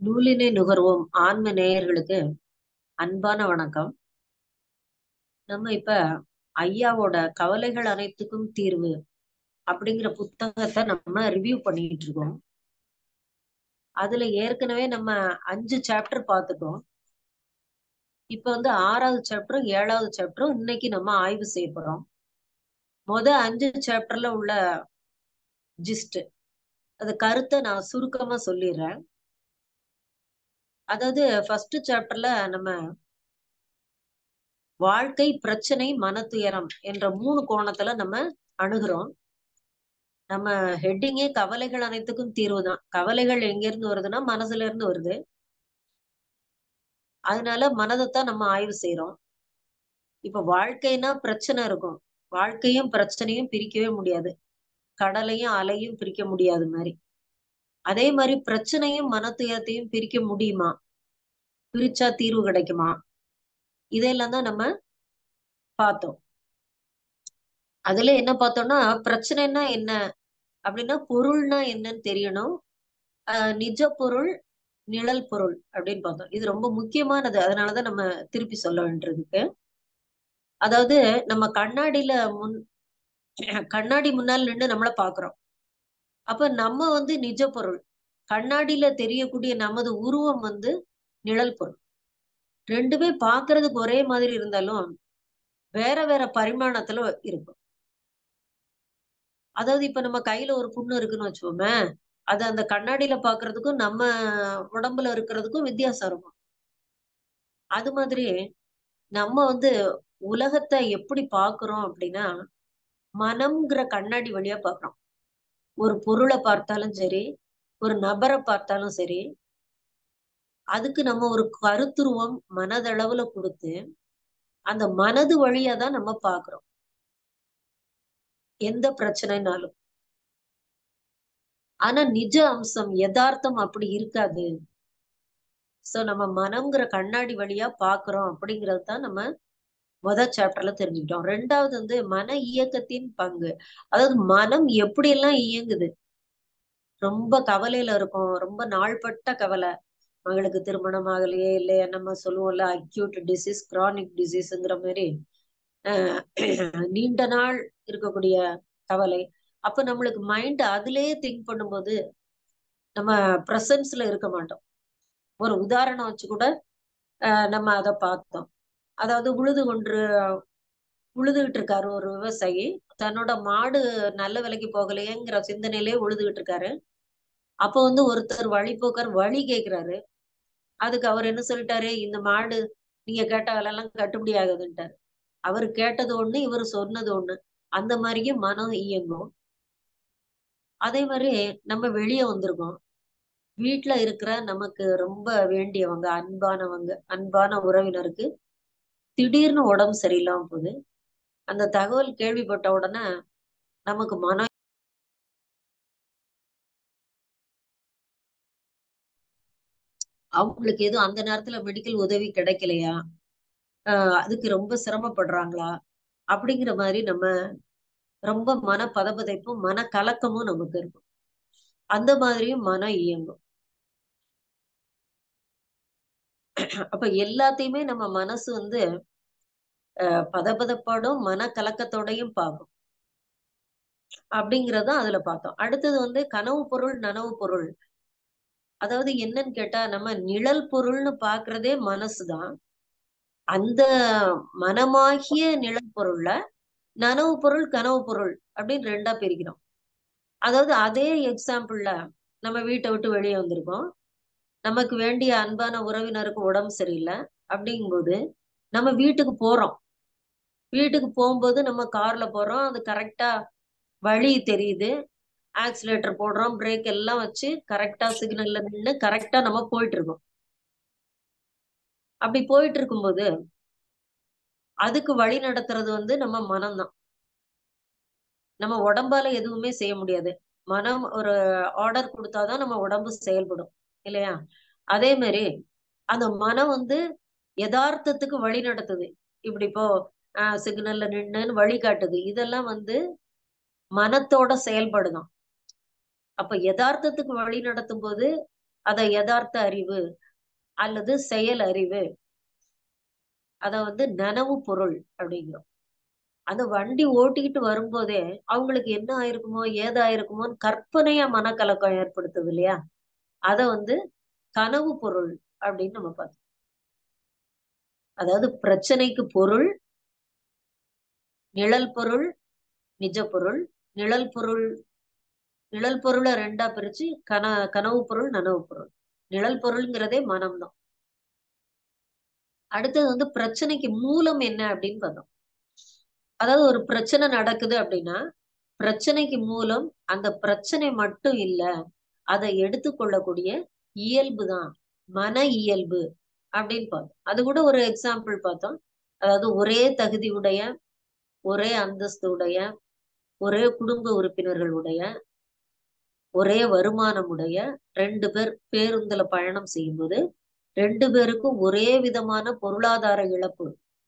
நூலினை நுகர்வோம் ஆன்ம நேயர்களுக்கு அன்பான வணக்கம் நம்ம இப்ப ஐயாவோட கவலைகள் அனைத்துக்கும் தீர்வு அப்படிங்கிற புத்தகத்தை நம்ம ரிவ்யூ பண்ணிட்டு இருக்கோம் அதுல ஏற்கனவே நம்ம அஞ்சு சாப்டர் பார்த்துட்டோம் இப்ப வந்து ஆறாவது சாப்டரும் ஏழாவது சாப்டரும் இன்னைக்கு நம்ம ஆய்வு செய்ய போறோம் முத அஞ்சு சாப்டர்ல உள்ள ஜிஸ்ட் அது கருத்தை நான் சுருக்கமா சொல்லிடுறேன் அதாவது ஃபர்ஸ்ட் சாப்டர்ல நம்ம வாழ்க்கை பிரச்சனை மனத்துயரம் என்ற மூணு கோணத்துல நம்ம அணுகிறோம் நம்ம ஹெட்டிங்கே கவலைகள் அனைத்துக்கும் தீர்வு தான் கவலைகள் எங்க இருந்து வருதுன்னா மனசுல இருந்து வருது அதனால மனதைத்தான் நம்ம ஆய்வு செய்யறோம் இப்ப வாழ்க்கைனா பிரச்சனை இருக்கும் வாழ்க்கையும் பிரச்சனையும் பிரிக்கவே முடியாது கடலையும் அலையும் பிரிக்க முடியாது மாதிரி அதே மாதிரி பிரச்சனையும் மனத்துயரத்தையும் பிரிக்க முடியுமா பிரிச்சா தீர்வு கிடைக்குமா இதெல்லாம் தான் நம்ம பார்த்தோம் அதுல என்ன பார்த்தோம்னா பிரச்சனைனா என்ன அப்படின்னா பொருள்னா என்னன்னு தெரியணும் ஆஹ் நிஜ பொருள் நிழல் பொருள் அப்படின்னு பார்த்தோம் இது ரொம்ப முக்கியமானது அதனாலதான் நம்ம திருப்பி சொல்ல வேண்டியதுக்கு அதாவது நம்ம கண்ணாடியில முன் கண்ணாடி முன்னால் நின்று நம்மள பாக்குறோம் அப்ப நம்ம வந்து நிஜ பொருள் கண்ணாடியில தெரியக்கூடிய நமது உருவம் வந்து நிழல் பொருள் ரெண்டுமே பாக்குறதுக்கு ஒரே மாதிரி இருந்தாலும் வேற வேற பரிமாணத்துல இருக்கும் அதாவது இப்ப நம்ம கையில ஒரு புண்ணு இருக்குன்னு வச்சுக்கோமே அது அந்த கண்ணாடியில பாக்குறதுக்கும் நம்ம உடம்புல இருக்கிறதுக்கும் வித்தியாசம் இருக்கும் அது மாதிரி நம்ம வந்து உலகத்தை எப்படி பாக்குறோம் அப்படின்னா மனம்ங்கிற கண்ணாடி வழியா பாக்குறோம் ஒரு பொருளை பார்த்தாலும் சரி ஒரு நபரை பார்த்தாலும் சரி அதுக்கு நம்ம ஒரு கருத்துருவம் மனதளவுல கொடுத்து அந்த மனது வழியா தான் நம்ம பாக்குறோம் எந்த பிரச்சனைனாலும் ஆனா நிஜ அம்சம் யதார்த்தம் அப்படி இருக்காது சோ நம்ம மனம்ங்கிற கண்ணாடி வழியா பாக்குறோம் அப்படிங்கறது தான் நம்ம முத சாப்டர்ல தெரிஞ்சுக்கிட்டோம் ரெண்டாவது வந்து மன இயக்கத்தின் பங்கு அதாவது மனம் எப்படி எல்லாம் இயங்குது ரொம்ப கவலையில இருக்கும் ரொம்ப நாள்பட்ட கவலை மகளுக்கு திருமணம் ஆகலையே இல்லையா நம்ம சொல்லுவோம்ல அக்யூட் டிசீஸ் கிரானிக் டிசீஸ்ங்கிற மாதிரி ஆஹ் நீண்ட நாள் இருக்கக்கூடிய கவலை அப்ப நம்மளுக்கு மைண்ட் அதுலயே திங்க் பண்ணும்போது நம்ம ப்ரெசன்ஸ்ல இருக்க மாட்டோம் ஒரு உதாரணம் வச்சு கூட ஆஹ் நம்ம அதை பார்த்தோம் அதாவது உழுது கொன்று உழுதுகிட்டு இருக்காரு ஒரு விவசாயி தன்னோட மாடு நல்ல விலைக்கு போகலையேங்கிற சிந்தனையிலே உழுதுகிட்டு இருக்காரு அப்போ வந்து ஒருத்தர் வழிபோக்கர் வழி கேட்கிறாரு அதுக்கு அவர் என்ன சொல்லிட்டாரு இந்த மாடு நீங்க கேட்ட விலையெல்லாம் கட்டுப்படி ஆகுதுன்ட்டாரு அவர் கேட்டது ஒண்ணு இவர் சொன்னது ஒண்ணு அந்த மாதிரியே மனம் இயங்கும் அதே மாதிரி நம்ம வெளியே வந்திருக்கோம் வீட்டுல இருக்கிற நமக்கு ரொம்ப வேண்டியவங்க அன்பானவங்க அன்பான உறவினருக்கு திடீர்னு உடம்பு சரியில்லாம போகுது அந்த தகவல் கேள்விப்பட்ட உடனே நமக்கு மனம் அவங்களுக்கு எதுவும் அந்த நேரத்துல மெடிக்கல் உதவி கிடைக்கலையா ஆஹ் அதுக்கு ரொம்ப சிரமப்படுறாங்களா அப்படிங்கிற மாதிரி நம்ம ரொம்ப மன பதபதைப்பும் மன கலக்கமும் நமக்கு இருக்கும் அந்த மாதிரியும் மனம் இயங்கும் அப்ப எல்லாத்தையுமே நம்ம மனசு வந்து அஹ் பதபதப்போடும் மன கலக்கத்தோடையும் பார்க்கும் அப்படிங்கறதும் அதுல பார்த்தோம் அடுத்தது வந்து கனவு பொருள் நனவு பொருள் அதாவது என்னன்னு கேட்டா நம்ம நிழல் பொருள்னு பாக்குறதே மனசுதான் அந்த மனமாகிய நிழல் பொருள்ல நனவு பொருள் கனவு பொருள் அப்படின்னு ரெண்டா பிரிக்கிறோம் அதாவது அதே எக்ஸாம்பிள்ல நம்ம வீட்டை விட்டு வெளியே வந்திருக்கோம் நமக்கு வேண்டிய அன்பான உறவினருக்கு உடம்பு சரியில்லை அப்படிங்கும்போது நம்ம வீட்டுக்கு போறோம் வீட்டுக்கு போகும்போது நம்ம கார்ல போறோம் அது கரெக்டா வழி தெரியுது ஆக்சிலேட்டர் போடுறோம் பிரேக் எல்லாம் வச்சு கரெக்டா சிக்னல்ல நின்று கரெக்டா நம்ம போயிட்டு இருக்கோம் அப்படி போயிட்டு இருக்கும்போது அதுக்கு வழி நடத்துறது வந்து நம்ம மனம்தான் நம்ம உடம்பால எதுவுமே செய்ய முடியாது மனம் ஒரு ஆர்டர் கொடுத்தாதான் நம்ம உடம்பு செயல்படும் இல்லையா அதே மாதிரி அந்த மனம் வந்து யதார்த்தத்துக்கு வழி நடத்துது இப்படி இப்போ ஆஹ் சிக்னல்ல நின்னுன்னு வழி காட்டுது இதெல்லாம் வந்து மனத்தோட செயல்படுதான் அப்ப யதார்த்தத்துக்கு வழி நடத்தும் போது அத யதார்த்த அறிவு அல்லது செயல் அறிவு அத வந்து நனவு பொருள் அப்படிங்கிறோம் அந்த வண்டி ஓட்டிக்கிட்டு வரும்போதே அவங்களுக்கு என்ன ஆயிருக்குமோ ஏதாயிருக்குமோன்னு கற்பனையா மனக்கலக்கம் ஏற்படுத்துது இல்லையா அத வந்து கனவு பொருள் அப்படின்னு நம்ம பார்த்தோம் அதாவது பிரச்சனைக்கு பொருள் நிழல் பொருள் நிஜ பொருள் நிழல் பொருள் நிழல் பொருளை ரெண்டா பிரிச்சு கன கனவு பொருள் நனவு பொருள் நிழல் பொருள்ங்கிறதே மனம்தான் அடுத்தது வந்து பிரச்சனைக்கு மூலம் என்ன அப்படின்னு பார்த்தோம் அதாவது ஒரு பிரச்சனை நடக்குது அப்படின்னா பிரச்சனைக்கு மூலம் அந்த பிரச்சனை மட்டும் இல்ல அதை எடுத்துக்கொள்ளக்கூடிய இயல்பு தான் மன இயல்பு அப்படின்னு பார்த்தோம் அது கூட ஒரு எக்ஸாம்பிள் பார்த்தோம் அதாவது ஒரே தகுதி உடைய ஒரே அந்தஸ்து உடைய ஒரே குடும்ப உறுப்பினர்களுடைய ஒரே வருமானம் உடைய ரெண்டு பேர் பேருந்துல பயணம் செய்யும்போது ரெண்டு பேருக்கும் ஒரே விதமான பொருளாதார இழப்பு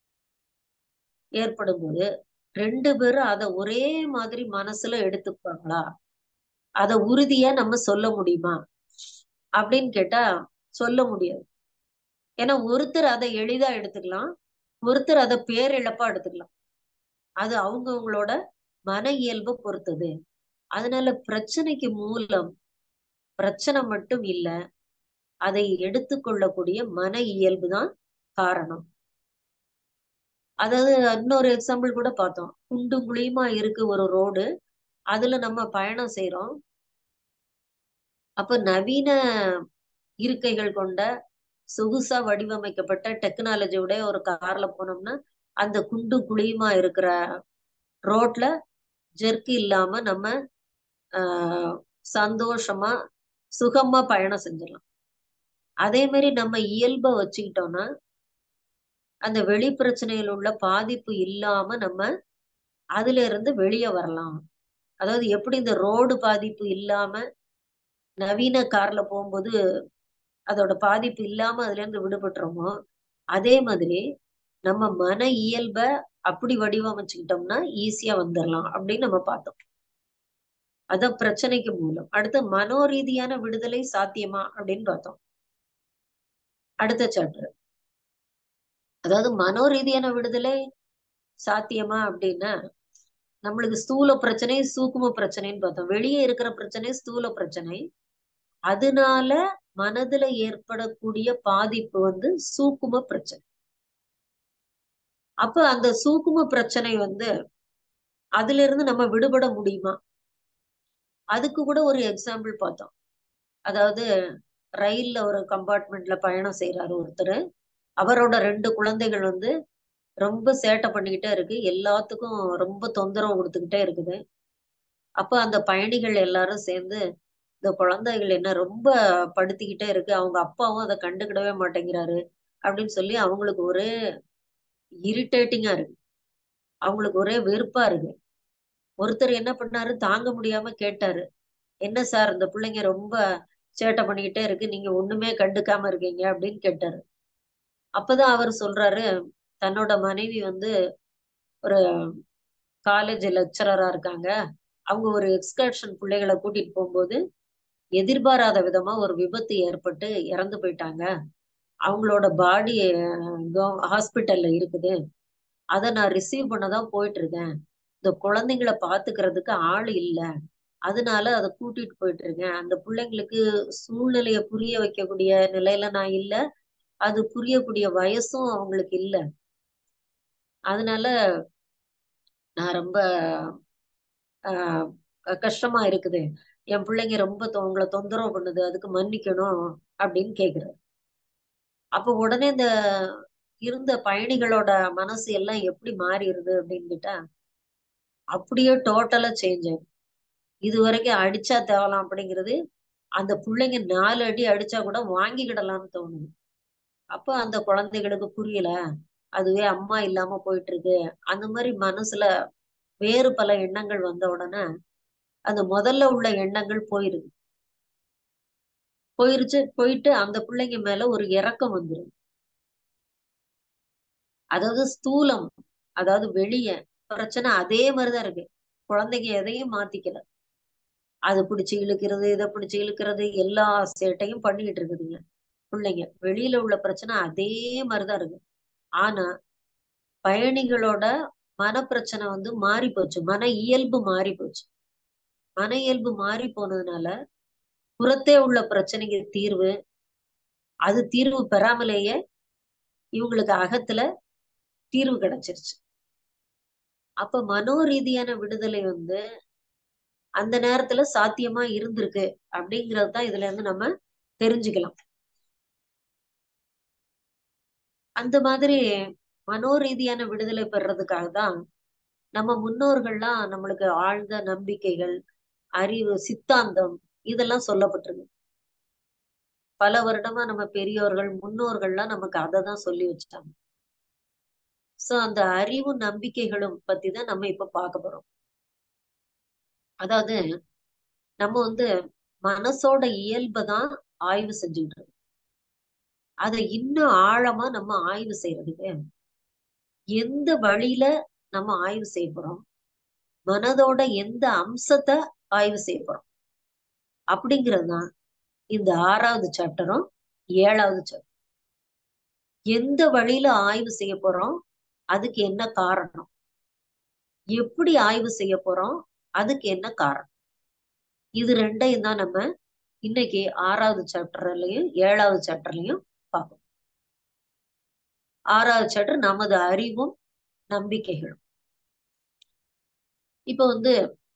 ஏற்படும் போது ரெண்டு பேரும் அதை ஒரே மாதிரி மனசுல எடுத்துப்பாங்களா அத உறுதியா நம்ம சொல்ல முடியுமா அப்படின்னு கேட்டா சொல்ல முடியாது ஏன்னா ஒருத்தர் அதை எளிதா எடுத்துக்கலாம் ஒருத்தர் அதை பேரிழப்பா எடுத்துக்கலாம் அது அவங்கவுங்களோட மன இயல்பை பொறுத்தது அதனால பிரச்சனைக்கு மூலம் பிரச்சனை மட்டும் இல்ல அதை எடுத்துக்கொள்ளக்கூடிய மன இயல்பு தான் காரணம் அதாவது இன்னொரு எக்ஸாம்பிள் கூட பார்த்தோம் குண்டும் குழியுமா இருக்கு ஒரு ரோடு அதுல நம்ம பயணம் செய்யறோம் அப்ப நவீன இருக்கைகள் கொண்ட சொகுசா வடிவமைக்கப்பட்ட டெக்னாலஜியோட ஒரு கார்ல போனோம்னா அந்த குண்டு குழியுமா இருக்கிற ரோட்ல ஜெர்க்கு இல்லாம நம்ம ஆஹ் சந்தோஷமா சுகமா பயணம் செஞ்சிடலாம் அதே மாதிரி நம்ம இயல்பை வச்சுக்கிட்டோம்னா அந்த வெளி பிரச்சனையில் உள்ள பாதிப்பு இல்லாம நம்ம அதுல இருந்து வெளியே வரலாம் அதாவது எப்படி இந்த ரோடு பாதிப்பு இல்லாம நவீன கார்ல போகும்போது அதோட பாதிப்பு இல்லாம அதுல இருந்து விடுபட்டுறோமோ அதே மாதிரி நம்ம மன இயல்ப அப்படி வடிவமைச்சுக்கிட்டோம்னா ஈஸியா வந்துடலாம் அப்படின்னு நம்ம பார்த்தோம் அதான் பிரச்சனைக்கு மூலம் அடுத்து மனோரீதியான விடுதலை சாத்தியமா அப்படின்னு பார்த்தோம் அடுத்த சாப்டர் அதாவது மனோரீதியான விடுதலை சாத்தியமா அப்படின்னா நம்மளுக்கு ஸ்தூல பிரச்சனை சூக்கும பிரச்சனைன்னு பார்த்தோம் வெளியே இருக்கிற பிரச்சனை ஸ்தூல பிரச்சனை அதனால மனதுல ஏற்படக்கூடிய பாதிப்பு வந்து சூக்கும பிரச்சனை அப்ப அந்த சூக்கும பிரச்சனை வந்து அதுல இருந்து நம்ம விடுபட முடியுமா அதுக்கு கூட ஒரு எக்ஸாம்பிள் பார்த்தோம் அதாவது ரயில்ல ஒரு கம்பார்ட்மெண்ட்ல பயணம் செய்யறாரு ஒருத்தர் அவரோட ரெண்டு குழந்தைகள் வந்து ரொம்ப சேட்டை பண்ணிக்கிட்டே இருக்கு எல்லாத்துக்கும் ரொம்ப தொந்தரவு கொடுத்துக்கிட்டே இருக்குது அப்ப அந்த பயணிகள் எல்லாரும் சேர்ந்து இந்த குழந்தைகள் என்ன ரொம்ப படுத்திக்கிட்டே இருக்கு அவங்க அப்பாவும் அதை கண்டுக்கிடவே மாட்டேங்கிறாரு அப்படின்னு சொல்லி அவங்களுக்கு ஒரே இரிட்டேட்டிங்கா இருக்கு அவங்களுக்கு ஒரே வெறுப்பா இருக்கு ஒருத்தர் என்ன பண்ணாரு தாங்க முடியாம கேட்டாரு என்ன சார் இந்த பிள்ளைங்க ரொம்ப சேட்டை பண்ணிக்கிட்டே இருக்கு நீங்க ஒண்ணுமே கண்டுக்காம இருக்கீங்க அப்படின்னு கேட்டாரு அப்பதான் அவர் சொல்றாரு தன்னோட மனைவி வந்து ஒரு காலேஜ் லெக்சரரா இருக்காங்க அவங்க ஒரு எக்ஸ்கர்ஷன் பிள்ளைகளை கூட்டிட்டு போகும்போது எதிர்பாராத விதமா ஒரு விபத்து ஏற்பட்டு இறந்து போயிட்டாங்க அவங்களோட பாடி ஹாஸ்பிட்டல்ல இருக்குது அதை நான் ரிசீவ் பண்ணதான் போயிட்டு இருக்கேன் இந்த குழந்தைங்களை பாத்துக்கிறதுக்கு ஆள் இல்ல அதனால அதை கூட்டிட்டு போயிட்டு இருக்கேன் அந்த பிள்ளைங்களுக்கு சூழ்நிலைய புரிய வைக்கக்கூடிய நிலையில நான் இல்ல அது புரியக்கூடிய வயசும் அவங்களுக்கு இல்ல அதனால நான் ரொம்ப ஆஹ் கஷ்டமா இருக்குது என் பிள்ளைங்க ரொம்ப உங்களை தொந்தரவு பண்ணுது அதுக்கு மன்னிக்கணும் அப்படின்னு கேக்குறாரு அப்ப உடனே இந்த இருந்த பயணிகளோட மனசு எல்லாம் எப்படி மாறிடுது அப்படின்னு கேட்டா அப்படியே டோட்டலா சேஞ்ச் ஆகும் இது வரைக்கும் அடிச்சா தேவலாம் அப்படிங்கிறது அந்த பிள்ளைங்க நாலு அடி அடிச்சா கூட வாங்கிக்கிடலாம்னு தோணுது அப்ப அந்த குழந்தைகளுக்கு புரியல அதுவே அம்மா இல்லாம போயிட்டு இருக்கு அந்த மாதிரி மனசுல வேறு பல எண்ணங்கள் வந்த உடனே அந்த முதல்ல உள்ள எண்ணங்கள் போயிருது போயிருச்சு போயிட்டு அந்த பிள்ளைங்க மேல ஒரு இறக்கம் வந்துடும் அதாவது ஸ்தூலம் அதாவது வெளிய பிரச்சனை அதே மாதிரிதான் இருக்கு குழந்தைங்க எதையும் மாத்திக்கல அதை பிடிச்சு இழுக்கிறது இதை பிடிச்சு இழுக்கிறது எல்லா சேட்டையும் பண்ணிட்டு இருக்குதுங்க பிள்ளைங்க வெளியில உள்ள பிரச்சனை அதே மாதிரிதான் இருக்கு ஆனா பயணிகளோட மனப்பிரச்சனை வந்து மாறி போச்சு மன இயல்பு மாறி போச்சு மன இயல்பு மாறி போனதுனால புறத்தே உள்ள பிரச்சனைக்கு தீர்வு அது தீர்வு பெறாமலேயே இவங்களுக்கு அகத்துல தீர்வு கிடைச்சிருச்சு அப்ப மனோ ரீதியான விடுதலை வந்து அந்த நேரத்துல சாத்தியமா இருந்திருக்கு அப்படிங்கறது தான் இதுல இருந்து நம்ம தெரிஞ்சுக்கலாம் அந்த மாதிரி மனோ ரீதியான விடுதலை பெறதுக்காக தான் நம்ம முன்னோர்கள்லாம் நம்மளுக்கு ஆழ்ந்த நம்பிக்கைகள் அறிவு சித்தாந்தம் இதெல்லாம் சொல்லப்பட்டிருக்கு பல வருடமா நம்ம பெரியோர்கள் முன்னோர்கள்லாம் நமக்கு அதை தான் சொல்லி வச்சுட்டாங்க சோ அந்த அறிவு நம்பிக்கைகளும் பத்தி தான் நம்ம இப்ப பார்க்க போறோம் அதாவது நம்ம வந்து மனசோட இயல்பை தான் ஆய்வு செஞ்சுட்டு இருக்கோம் அதை இன்னும் ஆழமா நம்ம ஆய்வு செய்யறதுக்கு எந்த வழியில நம்ம ஆய்வு செய்ய போறோம் மனதோட எந்த அம்சத்தை ஆய்வு செய்ய போறோம் அப்படிங்கிறது தான் இந்த ஆறாவது சாப்டரும் ஏழாவது சாப்டர் எந்த வழியில ஆய்வு செய்ய போறோம் அதுக்கு என்ன காரணம் எப்படி ஆய்வு செய்ய போறோம் அதுக்கு என்ன காரணம் இது ரெண்டையும் தான் நம்ம இன்னைக்கு ஆறாவது சாப்டர்லயும் ஏழாவது சாப்டர்லயும் பார்ப்போம் ஆறாவது சாப்டர் நமது அறிவும் நம்பிக்கைகளும் இப்ப வந்து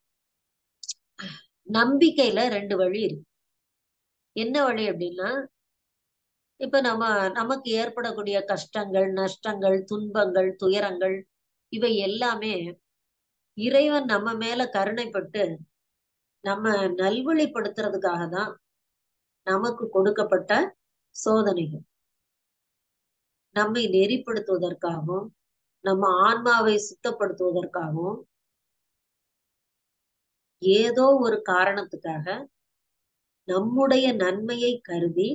நம்பிக்கையில ரெண்டு வழி இருக்கு என்ன வழி அப்படின்னா இப்ப நம்ம நமக்கு ஏற்படக்கூடிய கஷ்டங்கள் நஷ்டங்கள் துன்பங்கள் துயரங்கள் இவை எல்லாமே இறைவன் நம்ம மேல கருணைப்பட்டு நம்ம நல்வழிப்படுத்துறதுக்காக தான் நமக்கு கொடுக்கப்பட்ட சோதனைகள் நம்மை நெறிப்படுத்துவதற்காகவும் நம்ம ஆன்மாவை சுத்தப்படுத்துவதற்காகவும் ஏதோ ஒரு காரணத்துக்காக நம்முடைய நன்மையை கருதி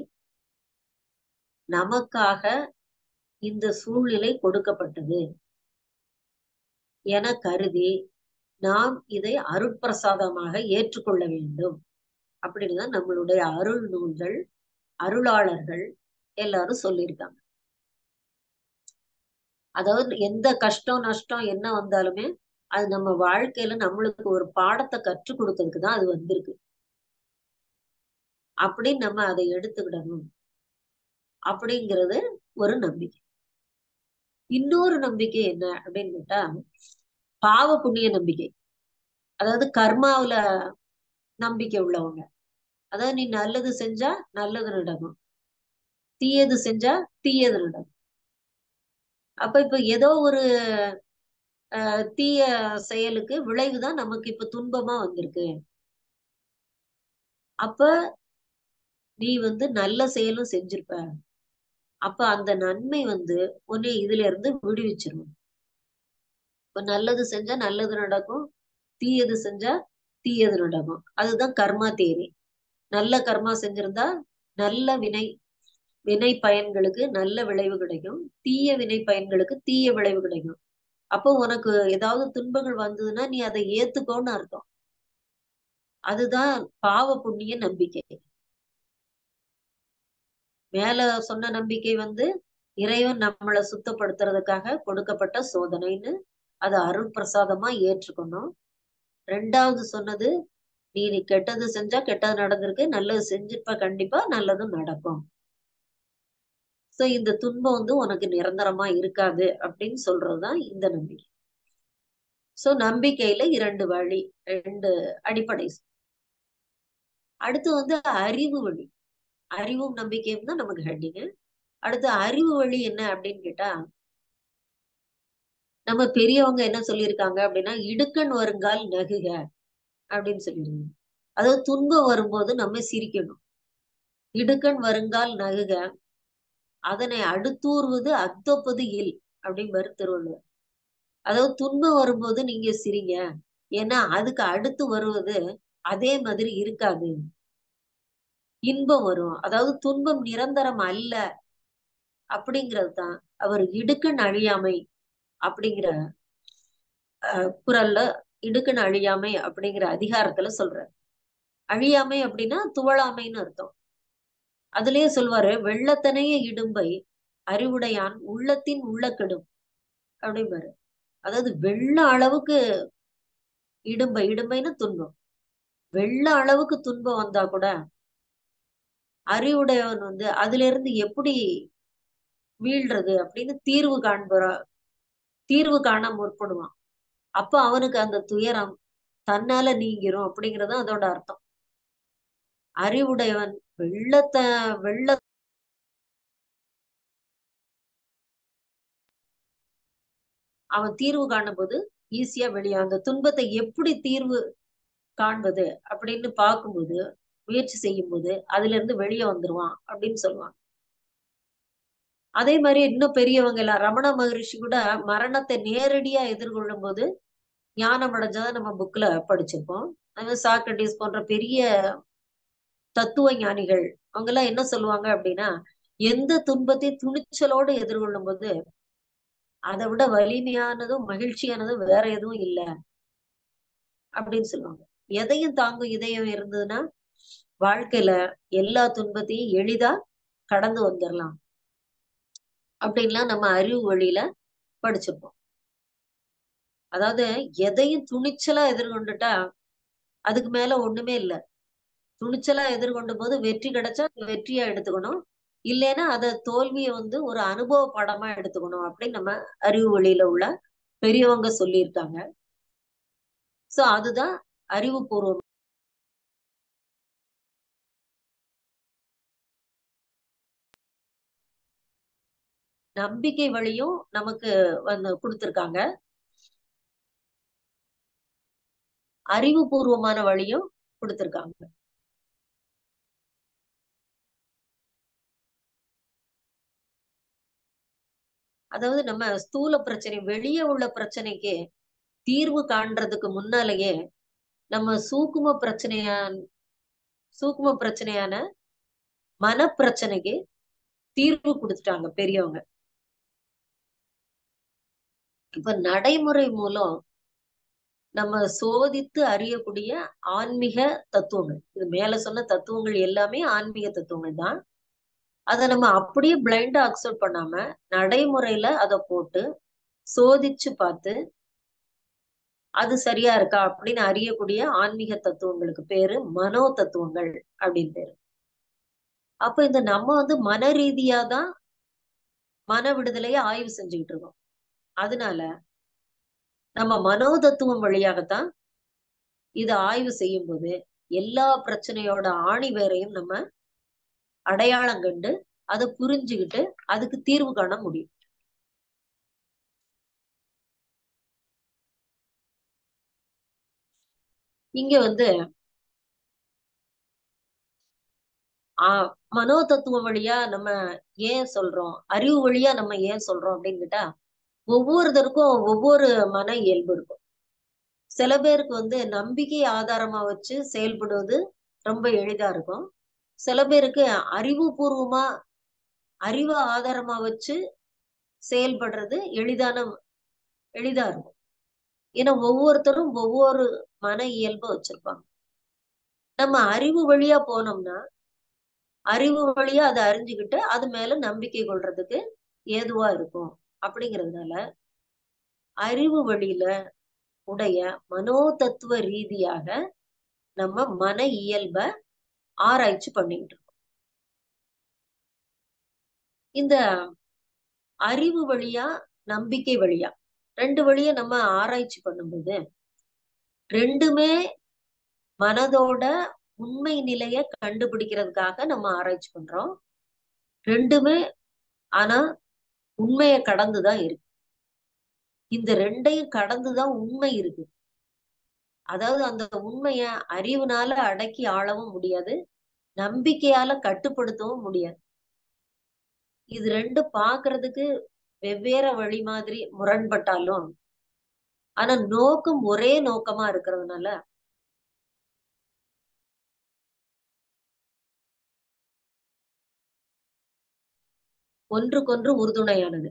நமக்காக இந்த சூழ்நிலை கொடுக்கப்பட்டது என கருதி நாம் இதை அருட்பிரசாதமாக ஏற்றுக்கொள்ள வேண்டும் அப்படின்னு தான் நம்மளுடைய அருள் நூல்கள் அருளாளர்கள் எல்லாரும் சொல்லியிருக்காங்க அதாவது எந்த கஷ்டம் நஷ்டம் என்ன வந்தாலுமே அது நம்ம வாழ்க்கையில நம்மளுக்கு ஒரு பாடத்தை கற்றுக் கொடுத்ததுக்கு தான் அது வந்திருக்கு அப்படின்னு நம்ம அதை எடுத்துக்கிடணும் அப்படிங்கிறது ஒரு நம்பிக்கை இன்னொரு நம்பிக்கை என்ன அப்படின்னு கேட்டா பாவ புண்ணிய நம்பிக்கை அதாவது கர்மாவுல நம்பிக்கை உள்ளவங்க அதாவது நீ நல்லது செஞ்சா நல்லது நடக்கும் தீயது செஞ்சா தீயது நடக்கும் அப்ப இப்ப ஏதோ ஒரு அஹ் தீய செயலுக்கு விளைவுதான் நமக்கு இப்ப துன்பமா வந்திருக்கு அப்ப நீ வந்து நல்ல செயலும் செஞ்சிருப்ப அப்ப அந்த நன்மை வந்து உன்னை இதுல இருந்து விடுவிச்சிரும் இப்ப நல்லது செஞ்சா நல்லது நடக்கும் தீயது செஞ்சா தீயது நடக்கும் அதுதான் கர்மா தேரி நல்ல கர்மா செஞ்சிருந்தா நல்ல வினை வினை பயன்களுக்கு நல்ல விளைவு கிடைக்கும் தீய வினை பயன்களுக்கு தீய விளைவு கிடைக்கும் அப்போ உனக்கு ஏதாவது துன்பங்கள் வந்ததுன்னா நீ அதை ஏத்துக்கோன்னு அர்த்தம் அதுதான் பாவ புண்ணிய நம்பிக்கை மேல சொன்ன நம்பிக்கை வந்து இறைவன் நம்மளை சுத்தப்படுத்துறதுக்காக கொடுக்கப்பட்ட சோதனைன்னு அதை அருள் பிரசாதமா ஏற்றுக்கணும் ரெண்டாவது சொன்னது நீ நீ கெட்டது செஞ்சா கெட்டது நடந்திருக்கு நல்லது செஞ்சிருப்ப கண்டிப்பா நல்லதும் நடக்கும் சோ இந்த துன்பம் வந்து உனக்கு நிரந்தரமா இருக்காது அப்படின்னு சொல்றதுதான் இந்த நம்பிக்கை சோ நம்பிக்கையில இரண்டு வழி ரெண்டு அடிப்படை அடுத்து வந்து அறிவு வழி அறிவும் நம்பிக்கையும் தான் நமக்கு ஹெட்டிங்க அடுத்து அறிவு வழி என்ன அப்படின்னு கேட்டா நம்ம பெரியவங்க என்ன சொல்லியிருக்காங்க அப்படின்னா இடுக்கண் வருங்கால் நகுக அப்படின்னு சொல்லியிருக்காங்க அதாவது துன்பம் வரும்போது நம்ம சிரிக்கணும் இடுக்கண் வருங்கால் நகுக அதனை அடுத்தூர்வது அத்தொப்பது இல் அப்படிம்பாரு திருவள்ளுவர் அதாவது துன்பம் வரும்போது நீங்க சிரிங்க ஏன்னா அதுக்கு அடுத்து வருவது அதே மாதிரி இருக்காது இன்பம் வரும் அதாவது துன்பம் நிரந்தரம் அல்ல அப்படிங்கிறது தான் அவர் இடுக்கண் அழியாமை அப்படிங்கிற குரல்ல இடுக்கண் அழியாமை அப்படிங்கிற அதிகாரத்துல சொல்றார் அழியாமை அப்படின்னா துவளாமைன்னு அர்த்தம் அதுலயே சொல்வாரு வெள்ளத்தனைய இடும்பை அறிவுடையான் உள்ளத்தின் உள்ள கெடும் அப்படிம்பாரு அதாவது வெள்ள அளவுக்கு இடும்பை இடும்பைன்னு துன்பம் வெள்ள அளவுக்கு துன்பம் வந்தா கூட அறிவுடையவன் வந்து அதுல இருந்து எப்படி வீழ்றது அப்படின்னு தீர்வு காண்பற தீர்வு காண முற்படுவான் அப்ப அவனுக்கு அந்த துயரம் தன்னால நீங்கிரும் அப்படிங்கறது அதோட அர்த்தம் அறிவுடையவன் வெள்ளத்த வெள்ள அவன் தீர்வு காணும் போது ஈஸியா வெளியே அந்த துன்பத்தை எப்படி தீர்வு காண்பது அப்படின்னு பார்க்கும்போது முயற்சி செய்யும் போது அதுல இருந்து வெளியே வந்துருவான் அப்படின்னு சொல்லுவாங்க அதே மாதிரி இன்னும் பெரியவங்க எல்லாம் ரமண மகரிஷி கூட மரணத்தை நேரடியா எதிர்கொள்ளும் போது ஞானம் அடைஞ்சதை நம்ம புக்ல படிச்சிருப்போம் அது சாக்ரட்டிஸ் போன்ற பெரிய தத்துவ ஞானிகள் அவங்க எல்லாம் என்ன சொல்லுவாங்க அப்படின்னா எந்த துன்பத்தை துணிச்சலோடு எதிர்கொள்ளும் போது அதை விட வலிமையானதும் மகிழ்ச்சியானதும் வேற எதுவும் இல்லை அப்படின்னு சொல்லுவாங்க எதையும் தாங்கும் இதயம் இருந்ததுன்னா வாழ்க்கையில எல்லா துன்பத்தையும் எளிதா கடந்து வந்துடலாம் அப்படின்லாம் நம்ம அறிவு வழியில படிச்சிருப்போம் அதாவது எதையும் துணிச்சலா எதிர்கொண்டுட்டா அதுக்கு மேல ஒண்ணுமே இல்லை துணிச்சலா எதிர்கொண்ட போது வெற்றி கிடைச்சா வெற்றியா எடுத்துக்கணும் இல்லைன்னா அத தோல்வியை வந்து ஒரு அனுபவ பாடமா எடுத்துக்கணும் அப்படின்னு நம்ம அறிவு வழியில உள்ள பெரியவங்க சொல்லியிருக்காங்க சோ அதுதான் அறிவுபூர்வம் நம்பிக்கை வழியும் நமக்கு வந்து கொடுத்திருக்காங்க அறிவுபூர்வமான வழியும் கொடுத்திருக்காங்க அதாவது நம்ம ஸ்தூல பிரச்சனை வெளியே உள்ள பிரச்சனைக்கு தீர்வு காண்றதுக்கு முன்னாலேயே நம்ம சூக்கும பிரச்சனையான் சூக்கும பிரச்சனையான மனப்பிரச்சனைக்கு தீர்வு கொடுத்துட்டாங்க பெரியவங்க இப்ப நடைமுறை மூலம் நம்ம சோதித்து அறியக்கூடிய ஆன்மீக தத்துவங்கள் இது மேல சொன்ன தத்துவங்கள் எல்லாமே ஆன்மீக தத்துவங்கள் தான் அதை நம்ம அப்படியே பிளைண்டா அக்செப்ட் பண்ணாம நடைமுறையில அதை போட்டு சோதிச்சு பார்த்து அது சரியா இருக்கா அப்படின்னு அறியக்கூடிய ஆன்மீக தத்துவங்களுக்கு பேரு மனோ தத்துவங்கள் அப்படின்னு பேரு அப்ப இந்த நம்ம வந்து மன ரீதியா தான் மன விடுதலையை ஆய்வு செஞ்சுக்கிட்டு இருக்கோம் அதனால நம்ம மனோ தத்துவம் வழியாகத்தான் இதை ஆய்வு செய்யும் போது எல்லா பிரச்சனையோட ஆணி வேறையும் நம்ம அடையாளம் கண்டு அதை புரிஞ்சுக்கிட்டு அதுக்கு தீர்வு காண முடியும் இங்க வந்து ஆஹ் மனோ தத்துவம் வழியா நம்ம ஏன் சொல்றோம் அறிவு வழியா நம்ம ஏன் சொல்றோம் அப்படின்னு கேட்டா ஒவ்வொருத்தருக்கும் ஒவ்வொரு மன இயல்பு இருக்கும் சில பேருக்கு வந்து நம்பிக்கை ஆதாரமா வச்சு செயல்படுவது ரொம்ப எளிதா இருக்கும் சில பேருக்கு அறிவுபூர்வமா அறிவை ஆதாரமா வச்சு செயல்படுறது எளிதான எளிதா இருக்கும் ஏன்னா ஒவ்வொருத்தரும் ஒவ்வொரு மன இயல்பை வச்சிருப்பாங்க நம்ம அறிவு வழியா போனோம்னா அறிவு வழியா அதை அறிஞ்சுக்கிட்டு அது மேல நம்பிக்கை கொள்றதுக்கு ஏதுவா இருக்கும் அப்படிங்கிறதுனால அறிவு வழியில உடைய மனோ தத்துவ ரீதியாக நம்ம மன இயல்ப ஆராய்ச்சி பண்ணிக்கிட்டு இருக்கோம் இந்த அறிவு வழியா நம்பிக்கை வழியா ரெண்டு வழியா நம்ம ஆராய்ச்சி பண்ணும்போது ரெண்டுமே மனதோட உண்மை நிலைய கண்டுபிடிக்கிறதுக்காக நம்ம ஆராய்ச்சி பண்றோம் ரெண்டுமே ஆனா உண்மையை கடந்துதான் இருக்கு இந்த ரெண்டையும் கடந்துதான் உண்மை இருக்கு அதாவது அந்த உண்மைய அறிவுனால அடக்கி ஆளவும் முடியாது நம்பிக்கையால கட்டுப்படுத்தவும் முடியாது இது ரெண்டு பாக்குறதுக்கு வெவ்வேறு வழி மாதிரி முரண்பட்டாலும் ஆனா நோக்கம் ஒரே நோக்கமா இருக்கிறதுனால ஒன்றுக்கொன்று உறுதுணையானது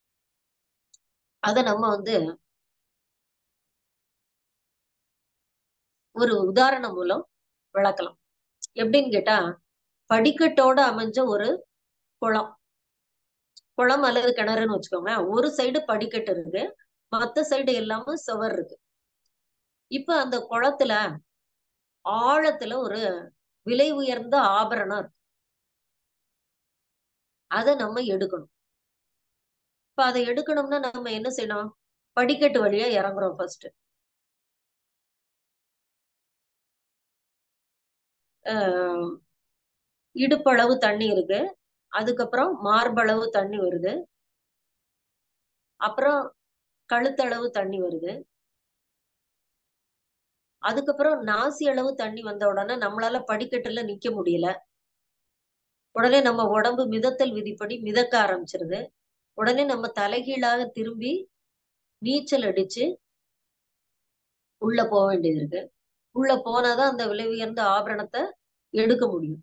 அத நம்ம வந்து ஒரு உதாரணம் மூலம் விளக்கலாம் எப்படின்னு கேட்டா படிக்கட்டோட அமைஞ்ச ஒரு குளம் குளம் அல்லது கிணறுன்னு வச்சுக்கோங்களேன் ஒரு சைடு படிக்கட்டு இருக்கு மத்த சைடு எல்லாமே சுவர் இருக்கு இப்ப அந்த குளத்துல ஆழத்துல ஒரு விலை உயர்ந்த ஆபரணம் இருக்கு அதை நம்ம எடுக்கணும் இப்ப அதை எடுக்கணும்னா நம்ம என்ன செய்யணும் படிக்கட்டு வழியா இறங்குறோம் ஃபர்ஸ்ட் இடுப்பளவு தண்ணி இருக்கு அதுக்கப்புறம் மார்பளவு தண்ணி வருது அப்புறம் கழுத்தளவு தண்ணி வருது அதுக்கப்புறம் நாசி அளவு தண்ணி வந்த உடனே நம்மளால படிக்கட்டுல நிக்க முடியல உடனே நம்ம உடம்பு மிதத்தல் விதிப்படி மிதக்க ஆரம்பிச்சிருது உடனே நம்ம தலைகீழாக திரும்பி நீச்சல் அடிச்சு உள்ள போக வேண்டியது இருக்கு உள்ள போனாதான் அந்த விலை உயர்ந்த ஆபரணத்தை எடுக்க முடியும்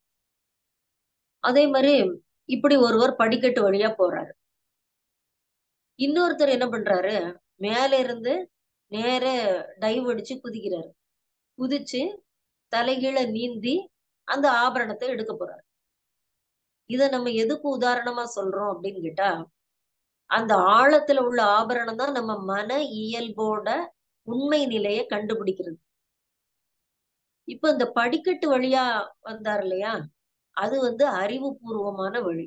அதே மாதிரி இப்படி ஒருவர் படிக்கட்டு வழியா போறாரு இன்னொருத்தர் என்ன பண்றாரு மேல இருந்து நேர டைவ் அடிச்சு குதிக்கிறாரு குதிச்சு தலைகீழ நீந்தி அந்த ஆபரணத்தை எடுக்க போறாரு இத நம்ம எதுக்கு உதாரணமா சொல்றோம் அப்படின்னு கேட்டா அந்த ஆழத்துல உள்ள ஆபரணம் தான் நம்ம மன இயல்போட உண்மை நிலையை கண்டுபிடிக்கிறது இப்ப இந்த படிக்கட்டு வழியா வந்தார் இல்லையா அது வந்து அறிவுபூர்வமான வழி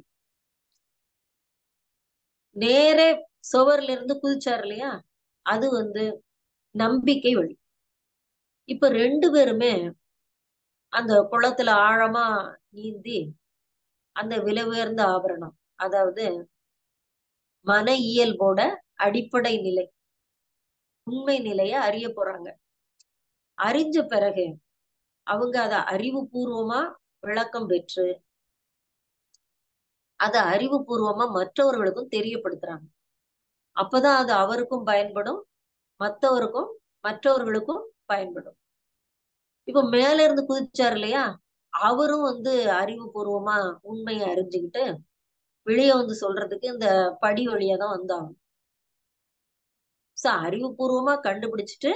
நேரே சுவர்ல இருந்து குதிச்சார் இல்லையா அது வந்து நம்பிக்கை வழி இப்ப ரெண்டு பேருமே அந்த குளத்துல ஆழமா நீந்தி அந்த விலை உயர்ந்த ஆபரணம் அதாவது மன இயல்போட அடிப்படை நிலை உண்மை நிலைய அறிய போறாங்க அறிஞ்ச பிறகு அவங்க அத அறிவுபூர்வமா விளக்கம் பெற்று அத அறிவுபூர்வமா மற்றவர்களுக்கும் தெரியப்படுத்துறாங்க அப்பதான் அது அவருக்கும் பயன்படும் மற்றவருக்கும் மற்றவர்களுக்கும் பயன்படும் இப்ப மேல இருந்து குதிச்சார் இல்லையா அவரும் வந்து அறிவுபூர்வமா உண்மையை அறிஞ்சுக்கிட்டு வெளியே வந்து சொல்றதுக்கு இந்த படி வழியா தான் வந்தாங்க சோ அறிவுபூர்வமா கண்டுபிடிச்சிட்டு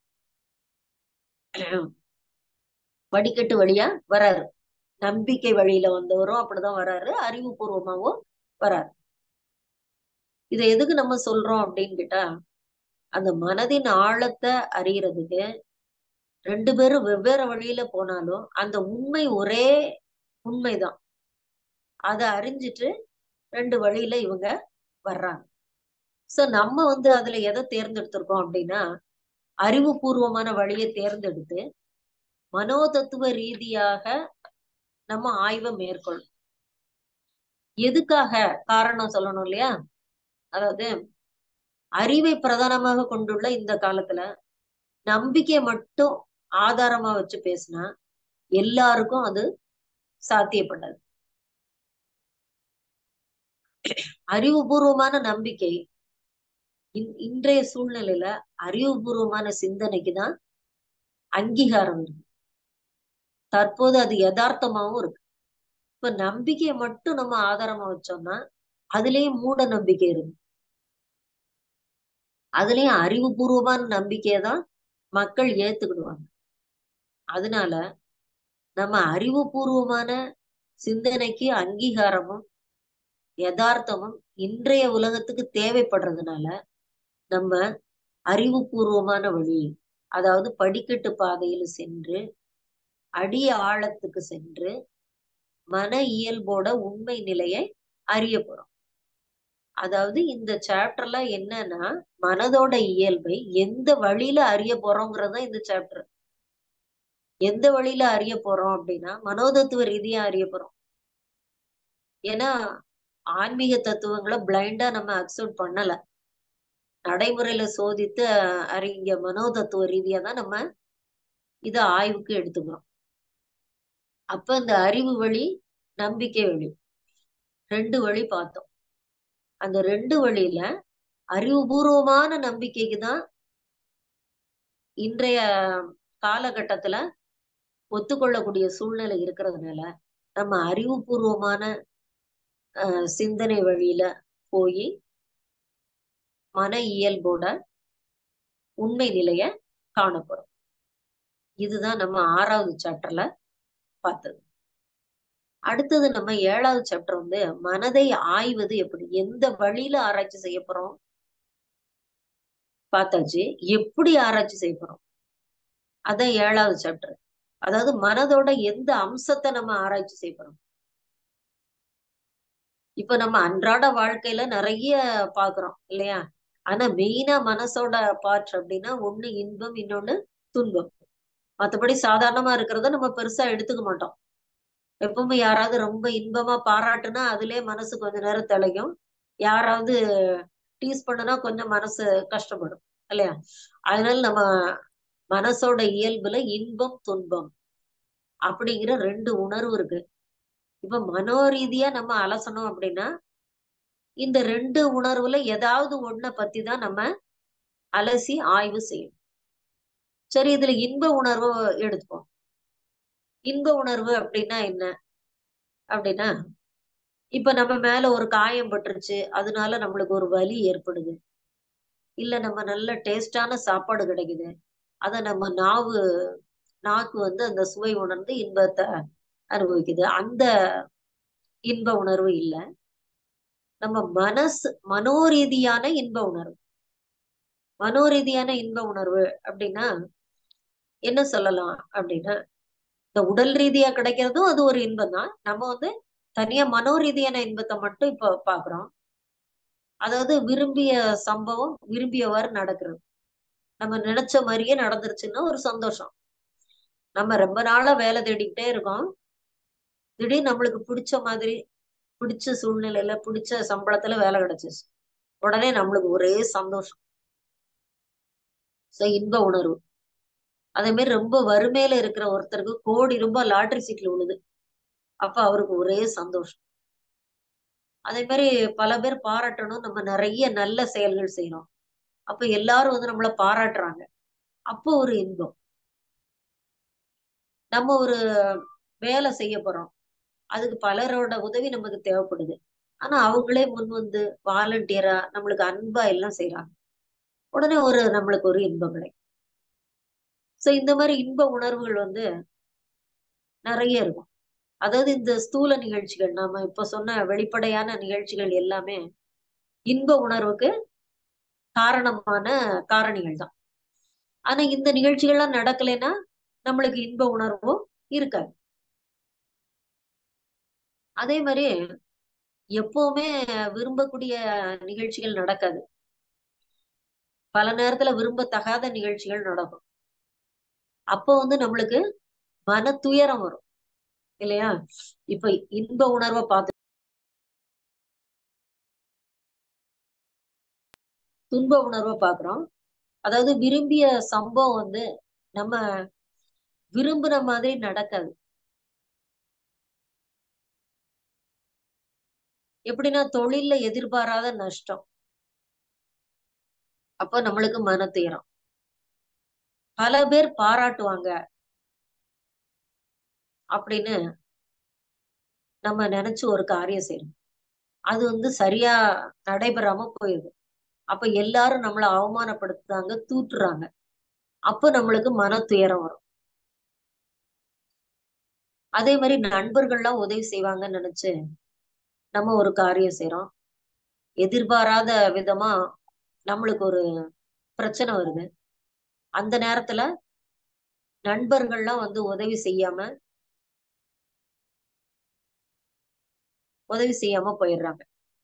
படிக்கட்டு வழியா வராரு நம்பிக்கை வழியில வந்தவரும் அப்படிதான் வராரு அறிவுபூர்வமாவும் வராரு இதை எதுக்கு நம்ம சொல்றோம் அப்படின்னு கேட்டா அந்த மனதின் ஆழத்தை அறியறதுக்கு ரெண்டு பேரும் வெவ்வேறு வழியில போனாலும் அந்த உண்மை ஒரே உண்மைதான் அதை அறிஞ்சிட்டு ரெண்டு வழியில இவங்க வர்றாங்க சோ நம்ம வந்து அதுல எதை தேர்ந்தெடுத்திருக்கோம் அப்படின்னா அறிவுபூர்வமான வழியை தேர்ந்தெடுத்து மனோதத்துவ ரீதியாக நம்ம ஆய்வை மேற்கொள்ளும் எதுக்காக காரணம் சொல்லணும் இல்லையா அதாவது அறிவை பிரதானமாக கொண்டுள்ள இந்த காலத்துல நம்பிக்கையை மட்டும் ஆதாரமா வச்சு பேசினா எல்லாருக்கும் அது சாத்தியப்படாது அறிவுபூர்வமான நம்பிக்கை இன்றைய சூழ்நிலையில அறிவுபூர்வமான சிந்தனைக்கு தான் அங்கீகாரம் இருக்கு தற்போது அது யதார்த்தமாவும் இருக்கு இப்ப நம்பிக்கையை மட்டும் நம்ம ஆதாரமா வச்சோம்னா அதுலயும் மூட நம்பிக்கை இருக்கு அதுலயும் அறிவுபூர்வமான நம்பிக்கையை தான் மக்கள் ஏத்துக்கிடுவாங்க அதனால நம்ம அறிவுபூர்வமான சிந்தனைக்கு அங்கீகாரமும் யதார்த்தமும் இன்றைய உலகத்துக்கு தேவைப்படுறதுனால நம்ம அறிவுபூர்வமான வழி அதாவது படிக்கட்டு பாதையில் சென்று அடிய ஆழத்துக்கு சென்று மன இயல்போட உண்மை நிலையை அறிய போறோம் அதாவது இந்த சாப்டர்ல என்னன்னா மனதோட இயல்பை எந்த வழியில அறிய போறோங்கிறது தான் இந்த சாப்டர் எந்த வழியில அறிய போறோம் அப்படின்னா மனோதத்துவ ரீதியா அறிய போறோம் ஏன்னா ஆன்மீக தத்துவங்களை பிளைண்டா நம்ம அக்செப்ட் பண்ணல நடைமுறையில சோதித்து அறிங்க மனோதத்துவ ரீதியா தான் நம்ம இத ஆய்வுக்கு எடுத்துக்கிறோம் அப்ப இந்த அறிவு வழி நம்பிக்கை வழி ரெண்டு வழி பார்த்தோம் அந்த ரெண்டு வழியில அறிவுபூர்வமான நம்பிக்கைக்கு தான் இன்றைய காலகட்டத்துல ஒத்துக்கொள்ளக்கூடிய சூழ்நிலை இருக்கிறதுனால நம்ம அறிவுபூர்வமான அஹ் சிந்தனை வழியில போய் மன இயல்போட உண்மை நிலைய காணப்படும் இதுதான் நம்ம ஆறாவது சாப்டர்ல பார்த்தது அடுத்தது நம்ம ஏழாவது சாப்டர் வந்து மனதை ஆய்வது எப்படி எந்த வழியில ஆராய்ச்சி செய்ய போறோம் பார்த்தாச்சு எப்படி ஆராய்ச்சி செய்ய போறோம் அதான் ஏழாவது சாப்டர் அதாவது மனதோட எந்த அம்சத்தை நம்ம ஆராய்ச்சி செய்ய போறோம் இப்ப நம்ம அன்றாட வாழ்க்கையில நிறைய பாக்குறோம் இல்லையா ஆனா மெயினா மனசோட பார்ட் அப்படின்னா ஒண்ணு இன்பம் இன்னொன்னு துன்பம் மத்தபடி சாதாரணமா இருக்கிறத நம்ம பெருசா எடுத்துக்க மாட்டோம் எப்பவுமே யாராவது ரொம்ப இன்பமா பாராட்டுனா அதுலயே மனசு கொஞ்ச நேரம் தெளியும் யாராவது டீஸ் பண்ணுனா கொஞ்சம் மனசு கஷ்டப்படும் இல்லையா அதனால நம்ம மனசோட இயல்புல இன்பம் துன்பம் அப்படிங்கிற ரெண்டு உணர்வு இருக்கு இப்ப மனோரீதியா நம்ம அலசணும் அப்படின்னா இந்த ரெண்டு உணர்வுல ஏதாவது ஒன்ன பத்தி தான் நம்ம அலசி ஆய்வு செய்யணும் சரி இதுல இன்ப உணர்வு எடுத்துப்போம் இன்ப உணர்வு அப்படின்னா என்ன அப்படின்னா இப்ப நம்ம மேல ஒரு காயம் பட்டுருச்சு அதனால நம்மளுக்கு ஒரு வலி ஏற்படுது இல்ல நம்ம நல்ல டேஸ்டான சாப்பாடு கிடைக்குது அத நம்ம நாவு நாக்கு வந்து அந்த சுவை உணர்ந்து இன்பத்தை அனுபவிக்குது அந்த இன்ப உணர்வு இல்ல நம்ம மனசு மனோரீதியான இன்ப உணர்வு மனோரீதியான இன்ப உணர்வு அப்படின்னா என்ன சொல்லலாம் அப்படின்னா இந்த உடல் ரீதியா கிடைக்கிறதும் அது ஒரு இன்பம் தான் நம்ம வந்து தனியா மனோரீதியான இன்பத்தை மட்டும் இப்ப பாக்குறோம் அதாவது விரும்பிய சம்பவம் விரும்பியவாறு நடக்கிறது நம்ம நினைச்ச மாதிரியே நடந்துருச்சுன்னா ஒரு சந்தோஷம் நம்ம ரொம்ப நாளா வேலை தேடிக்கிட்டே இருக்கோம் திடீர்னு நம்மளுக்கு பிடிச்ச மாதிரி பிடிச்ச சூழ்நிலையில பிடிச்ச சம்பளத்துல வேலை கிடைச்சிச்சு உடனே நம்மளுக்கு ஒரே சந்தோஷம் சோ இன்ப உணர்வு அதே மாதிரி ரொம்ப வறுமையில இருக்கிற ஒருத்தருக்கு கோடி ரூபாய் லாட்டரி சீட்ல விழுது அப்ப அவருக்கு ஒரே சந்தோஷம் அதே மாதிரி பல பேர் பாராட்டணும் நம்ம நிறைய நல்ல செயல்கள் செய்யறோம் அப்ப எல்லாரும் வந்து நம்மள பாராட்டுறாங்க அப்போ ஒரு இன்பம் நம்ம ஒரு வேலை செய்ய போறோம் அதுக்கு பலரோட உதவி நமக்கு தேவைப்படுது ஆனா அவங்களே முன் வந்து வாலண்டியரா நம்மளுக்கு அன்பா எல்லாம் செய்யறாங்க உடனே ஒரு நம்மளுக்கு ஒரு இன்பம் கிடைக்கும் சோ இந்த மாதிரி இன்ப உணர்வுகள் வந்து நிறைய இருக்கும் அதாவது இந்த ஸ்தூல நிகழ்ச்சிகள் நாம இப்ப சொன்ன வெளிப்படையான நிகழ்ச்சிகள் எல்லாமே இன்ப உணர்வுக்கு காரணமான காரணிகள் தான் ஆனா இந்த நிகழ்ச்சிகள்லாம் நடக்கலைன்னா நம்மளுக்கு இன்ப உணர்வும் இருக்காது அதே மாதிரி எப்பவுமே விரும்பக்கூடிய நிகழ்ச்சிகள் நடக்காது பல நேரத்துல விரும்பத்தகாத நிகழ்ச்சிகள் நடக்கும் அப்போ வந்து நம்மளுக்கு மன துயரம் வரும் இல்லையா இப்ப இன்ப உணர்வை பார்த்து துன்ப உணர்வை பாக்குறோம் அதாவது விரும்பிய சம்பவம் வந்து நம்ம விரும்புற மாதிரி நடக்காது எப்படின்னா தொழில்ல எதிர்பாராத நஷ்டம் அப்ப நம்மளுக்கு மன துயரம் பல பேர் பாராட்டுவாங்க அப்படின்னு நம்ம நினைச்சு ஒரு காரியம் செய்யணும் அது வந்து சரியா நடைபெறாம போயிடுது அப்ப எல்லாரும் நம்மள அவமானப்படுத்துறாங்க தூட்டுறாங்க அப்ப நம்மளுக்கு மன துயரம் வரும் அதே மாதிரி நண்பர்கள்லாம் உதவி செய்வாங்கன்னு நினைச்சு நம்ம ஒரு காரியம் செய்யறோம் எதிர்பாராத விதமா நம்மளுக்கு ஒரு பிரச்சனை வருது அந்த நேரத்துல நண்பர்கள்லாம் வந்து உதவி செய்யாம உதவி செய்யாம போயிடுறாங்க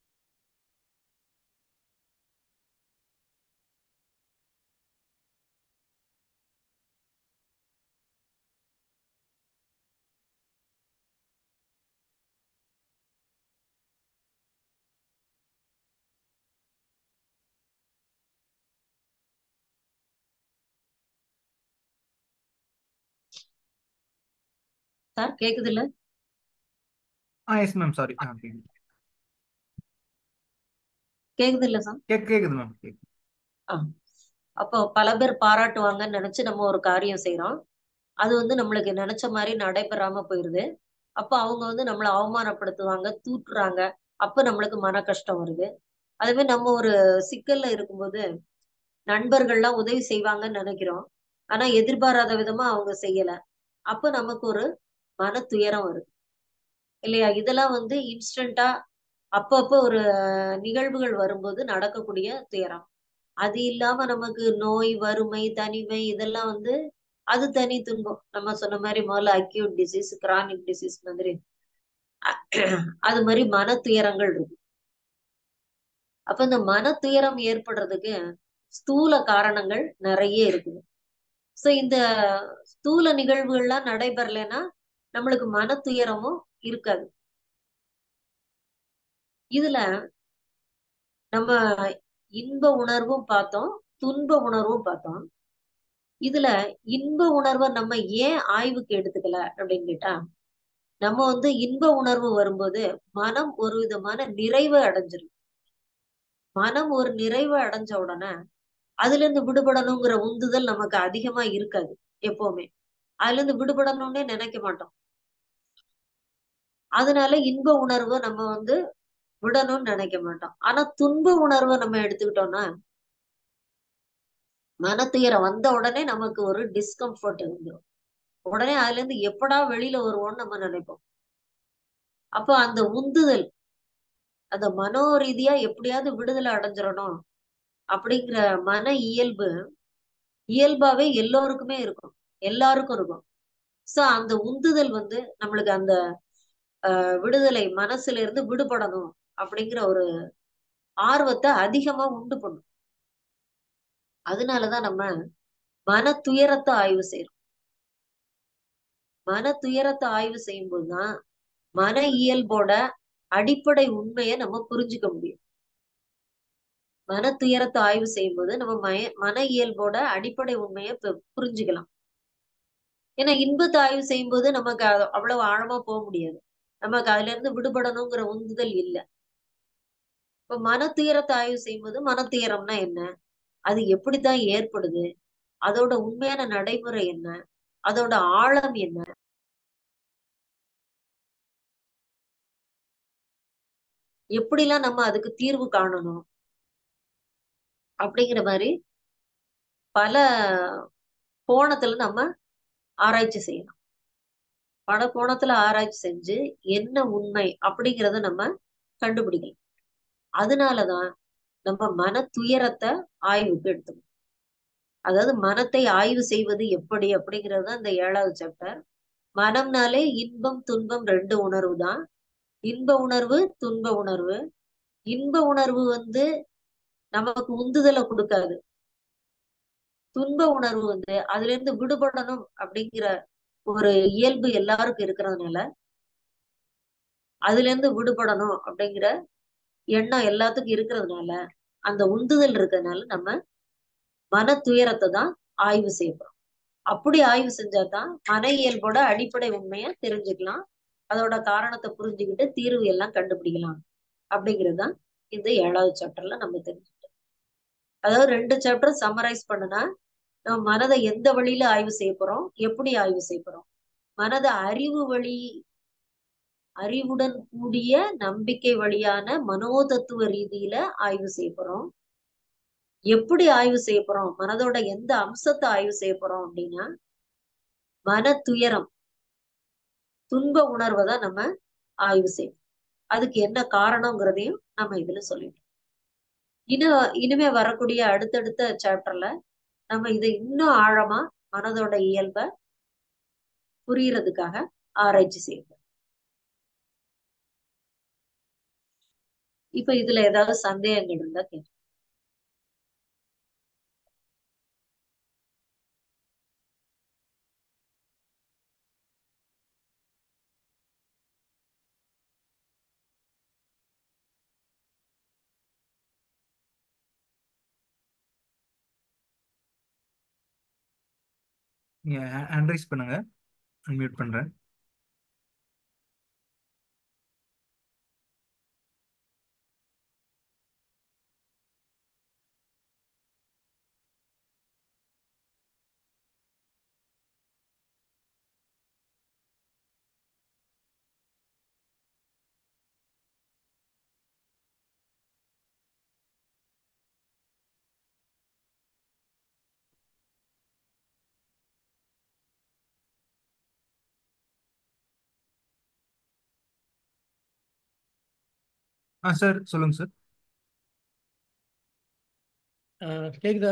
சார் கேக்குது இல்ல ஆ எஸ் மேம் சாரி ஆ கேக்குது கேக்குது இல்ல சார் கேக் கேக்குது மேம் கேக்குது ஆ அப்போ பல பேர் பாராட்டுவாங்கன்னு நினைச்சு நம்ம ஒரு காரியம் செய்யறோம் அது வந்து நம்மளுக்கு நினைச்ச மாதிரி நடைபெறாம போயிருது அப்ப அவங்க வந்து நம்மளை அவமானப்படுத்துவாங்க தூட்டுறாங்க அப்ப நம்மளுக்கு மன கஷ்டம் வருது அதுவே நம்ம ஒரு சிக்கல்ல இருக்கும்போது நண்பர்கள்லாம் உதவி செய்வாங்கன்னு நினைக்கிறோம் ஆனா எதிர்பாராத விதமா அவங்க செய்யல அப்ப நமக்கு ஒரு மன துயரம் வருது இல்லையா இதெல்லாம் வந்து இன்ஸ்டன்டா அப்பப்ப ஒரு அஹ், நிகழ்வுகள் வரும்போது நடக்கக்கூடிய துயரம் அது இல்லாம நமக்கு நோய் வறுமை தனிமை இதெல்லாம் வந்து அது தனி துன்பம் நம்ம சொன்ன மாதிரி முதல்ல அக்யூட் டிசீஸ் கிரானிக் டிசீஸ் மாதிரி அது மாதிரி மன துயரங்கள் இருக்கு அப்ப இந்த மன துயரம் ஏற்படுறதுக்கு ஸ்தூல காரணங்கள் நிறைய இருக்குது சோ இந்த ஸ்தூல நிகழ்வுகள்லாம் நடைபெறலைன்னா நம்மளுக்கு மன துயரமும் இருக்காது இதுல நம்ம இன்ப உணர்வும் பார்த்தோம் துன்ப உணர்வும் பார்த்தோம் இதுல இன்ப உணர்வை நம்ம ஏன் ஆய்வுக்கு எடுத்துக்கல அப்படின்னு கேட்டா நம்ம வந்து இன்ப உணர்வு வரும்போது மனம் ஒரு விதமான நிறைவு அடைஞ்சிரும் மனம் ஒரு நிறைவு அடைஞ்ச உடனே அதுல இருந்து விடுபடணுங்கிற உந்துதல் நமக்கு அதிகமா இருக்காது எப்பவுமே அதுல இருந்து விடுபடணும்னே நினைக்க மாட்டோம் அதனால இன்ப உணர்வை நம்ம வந்து விடணும்னு நினைக்க மாட்டோம் ஆனா துன்ப உணர்வை நம்ம எடுத்துக்கிட்டோம்னா மனத்துயரம் வந்த உடனே நமக்கு ஒரு டிஸ்கம்ஃபர்ட் வந்துடும் உடனே அதுல இருந்து எப்படா வெளியில வருவோம்னு நம்ம நினைப்போம் அப்போ அந்த உந்துதல் அந்த மனோ ரீதியா எப்படியாவது விடுதலை அடைஞ்சிடணும் அப்படிங்கிற மன இயல்பு இயல்பாவே எல்லோருக்குமே இருக்கும் எல்லாருக்கும் இருக்கும் சோ அந்த உந்துதல் வந்து நம்மளுக்கு அந்த அஹ், விடுதலை மனசுல இருந்து விடுபடணும் அப்படிங்கிற ஒரு ஆர்வத்தை அதிகமா உண்டு பண்ணும் அதனாலதான் நம்ம மன துயரத்தை ஆய்வு செய்யறோம் மன துயரத்தை ஆய்வு செய்யும் போதுதான் மன இயல்போட அடிப்படை உண்மையை நம்ம புரிஞ்சுக்க முடியும் மன துயரத்தை ஆய்வு செய்யும்போது நம்ம மய மன இயல்போட அடிப்படை உண்மையை பு- புரிஞ்சுக்கலாம் ஏன்னா இன்பத்தை ஆய்வு செய்யும்போது நமக்கு அது அவ்வளவு ஆழமா போக முடியாது நமக்கு அதுல இருந்து விடுபடணுங்கிற உந்துதல் இல்லை இப்ப மன துயரத்தை ஆய்வு செய்யும்போது மன துயரம்னா என்ன அது எப்படித்தான் ஏற்படுது அதோட உண்மையான நடைமுறை என்ன அதோட ஆழம் என்ன எப்படிலாம் நம்ம அதுக்கு தீர்வு காணணும் அப்படிங்கிற மாதிரி பல கோணத்துல நம்ம ஆராய்ச்சி செய்யணும் பல கோணத்துல ஆராய்ச்சி செஞ்சு என்ன உண்மை அப்படிங்கிறத நம்ம கண்டுபிடிக்கலாம் அதனாலதான் நம்ம மன துயரத்தை ஆய்வுக்கு எடுத்துக்கணும் அதாவது மனத்தை ஆய்வு செய்வது எப்படி அப்படிங்கிறது தான் இந்த ஏழாவது சாப்டர் மனம்னாலே இன்பம் துன்பம் ரெண்டு உணர்வு தான் இன்ப உணர்வு துன்ப உணர்வு இன்ப உணர்வு வந்து நமக்கு உந்துதலை கொடுக்காது துன்ப உணர்வு வந்து அதுல இருந்து விடுபடணும் அப்படிங்கிற ஒரு இயல்பு எல்லாருக்கும் இருக்கிறதுனால அதுல இருந்து விடுபடணும் அப்படிங்கிற எண்ணம் எல்லாத்துக்கும் இருக்கிறதுனால அந்த உந்துதல் இருக்கிறதுனால நம்ம மன துயரத்தை தான் ஆய்வு செய்யறோம் அப்படி ஆய்வு செஞ்சாதான் மன இயல்போட அடிப்படை உண்மையை தெரிஞ்சுக்கலாம் அதோட காரணத்தை புரிஞ்சுக்கிட்டு தீர்வு எல்லாம் கண்டுபிடிக்கலாம் அப்படிங்கிறது தான் இந்த ஏழாவது சாப்டர்ல நம்ம தெரிஞ்சுக்கிட்டோம் அதாவது ரெண்டு சாப்டர் சம்மரைஸ் பண்ணுனா நம்ம மனதை எந்த வழியில ஆய்வு செய்ய போறோம் எப்படி ஆய்வு செய்ய போறோம் மனதை அறிவு வழி அறிவுடன் கூடிய நம்பிக்கை வழியான மனோதத்துவ ரீதியில ஆய்வு செய்ய போறோம் எப்படி ஆய்வு செய்ய போறோம் மனதோட எந்த அம்சத்தை ஆய்வு செய்ய போறோம் அப்படின்னா மன துயரம் துன்ப உணர்வை தான் நம்ம ஆய்வு செய்யணும் அதுக்கு என்ன காரணங்கிறதையும் நம்ம இதுல சொல்லிட்டோம் இன்னும் இனிமே வரக்கூடிய அடுத்தடுத்த சாப்டர்ல நம்ம இதை இன்னும் ஆழமா மனதோட இயல்ப புரியறதுக்காக ஆராய்ச்சி செய்யணும் இப்ப இதுல ஏதாவது சந்தேகங்கள் இருந்தா கேட்க நீங்க ஹேண்ட் ரைஸ் பண்ணுங்க மியூட் பண்றேன் ஆ சார் சொல்லுங்க சார் ஆ, கேக்குதா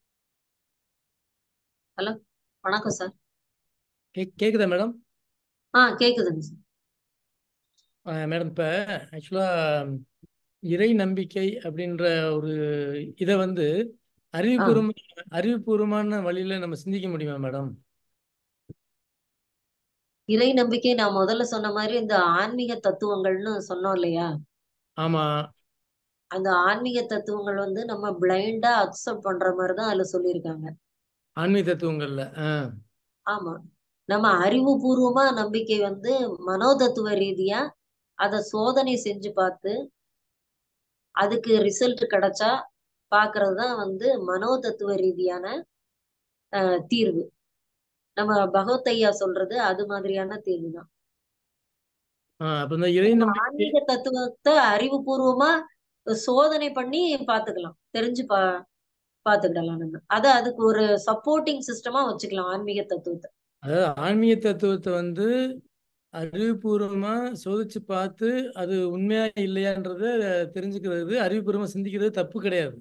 ஹலோ வணக்கம் சார் கே- கேக்குதா மேடம் ஆ கேக்குதுங்க சார் ஆ, மேடம் இப்போ ஆக்சுவலாக இறை நம்பிக்கை அப்படின்ற ஒரு இதை வந்து ஆ அறிவுபூர்வ அறிவுபூர்வமான வழியில் நம்ம சிந்திக்க முடியுமா மேடம் இறை நம்பிக்கை நான் முதல்ல சொன்ன மாதிரி இந்த ஆன்மீக தத்துவங்கள்னு சொன்னோம் இல்லையா ஆமாம் அந்த ஆன்மீக தத்துவங்கள் வந்து நம்ம பிளைண்டா அக்செப்ட் பண்ற மாதிரி தான் அதுல சொல்லியிருக்காங்க ஆன்மீக தத்துவங்களில் ஆ ஆமா நம்ம அறிவுபூர்வமா நம்பிக்கை வந்து மனோதத்துவ ரீதியா அதை சோதனை செஞ்சு பார்த்து அதுக்கு ரிசல்ட் கிடைச்சா பாக்குறது தான் வந்து மனோதத்துவ ரீதியான அஹ், தீர்வு நம்ம பகவத் ஐயா சொல்றது அது மாதிரியான தீர்வு தான் ஆ அப்போ இந்த இறை நம்ம நம்பிக்கை ஆன்மீக தத்துவத்தை அறிவுபூர்வமா சோதனை பண்ணி பாத்துக்கலாம் தெரிஞ்சு பா பாத்துக்கிடலாம் நம்ம அத அதுக்கு ஒரு சப்போர்ட்டிங் சிஸ்டமா வச்சுக்கலாம் ஆன்மீக தத்துவத்தை அதாவது ஆன்மீக தத்துவத்தை வந்து அறிவுபூர்வமா சோதிச்சு பார்த்து அது உண்மையா இல்லையான்றத தெரிஞ்சுக்கிறது அறிவுபூர்வமா சிந்திக்கிறது தப்பு கிடையாது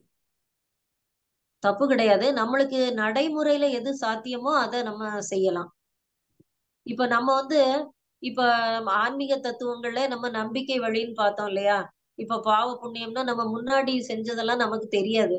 தப்பு கிடையாது நம்மளுக்கு நடைமுறையில எது சாத்தியமோ அதை நம்ம செய்யலாம் இப்ப நம்ம வந்து இப்ப ஆன்மீக தத்துவங்கள்ல நம்ம நம்பிக்கை வழின்னு பார்த்தோம் இல்லையா இப்ப பாவ புண்ணியம்னா நம்ம முன்னாடி செஞ்சதெல்லாம் நமக்கு தெரியாது